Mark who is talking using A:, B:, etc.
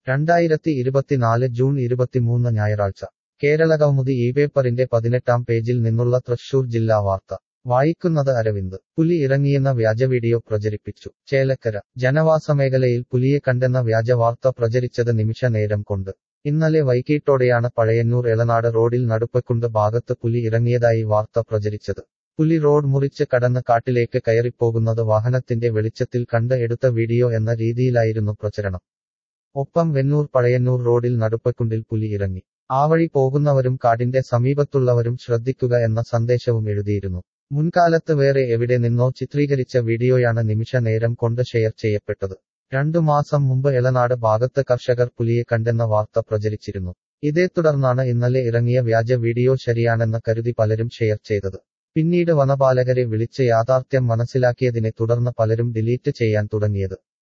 A: രണ്ടായിരത്തി ഇരുപത്തിനാല് ജൂൺ ഇരുപത്തിമൂന്ന് ഞായറാഴ്ച കേരള കൗമുദി ഈ പേപ്പറിന്റെ പതിനെട്ടാം പേജിൽ നിന്നുള്ള തൃശൂർ ജില്ലാ വാർത്ത വായിക്കുന്നത് അരവിന്ദ് പുലി ഇറങ്ങിയെന്ന വ്യാജ വീഡിയോ പ്രചരിപ്പിച്ചു ചേലക്കര ജനവാസമേഖലയിൽ പുലിയെ കണ്ടെന്ന വ്യാജ വാർത്ത പ്രചരിച്ചത് നിമിഷ നേരം കൊണ്ട് ഇന്നലെ വൈകിട്ടോടെയാണ് പഴയന്നൂർ എളനാട് റോഡിൽ നടുപ്പക്കുണ്ട് ഭാഗത്ത് പുലി ഇറങ്ങിയതായി വാർത്ത പ്രചരിച്ചത് പുലി റോഡ് മുറിച്ച് കടന്ന് കാട്ടിലേക്ക് കയറിപ്പോകുന്നത് വാഹനത്തിന്റെ വെളിച്ചത്തിൽ കണ്ട് എടുത്ത വീഡിയോ എന്ന രീതിയിലായിരുന്നു പ്രചരണം ഒപ്പം വെന്നൂർ പഴയന്നൂർ റോഡിൽ നടുപ്പക്കുണ്ടിൽ പുലി ഇറങ്ങി ആ വഴി പോകുന്നവരും കാടിന്റെ സമീപത്തുള്ളവരും ശ്രദ്ധിക്കുക എന്ന സന്ദേശവും എഴുതിയിരുന്നു മുൻകാലത്ത് വേറെ എവിടെ നിന്നോ ചിത്രീകരിച്ച വീഡിയോയാണ് നിമിഷ നേരം കൊണ്ട് ഷെയർ ചെയ്യപ്പെട്ടത് രണ്ടു മാസം മുമ്പ് എളനാട് ഭാഗത്ത് കർഷകർ പുലിയെ കണ്ടെന്ന വാർത്ത പ്രചരിച്ചിരുന്നു ഇതേ തുടർന്നാണ് ഇന്നലെ ഇറങ്ങിയ വ്യാജ വീഡിയോ ശരിയാണെന്ന് കരുതി പലരും ഷെയർ ചെയ്തത് പിന്നീട് വനപാലകരെ വിളിച്ച് യാഥാർത്ഥ്യം മനസ്സിലാക്കിയതിനെ തുടർന്ന് പലരും ഡിലീറ്റ് ചെയ്യാൻ തുടങ്ങിയത്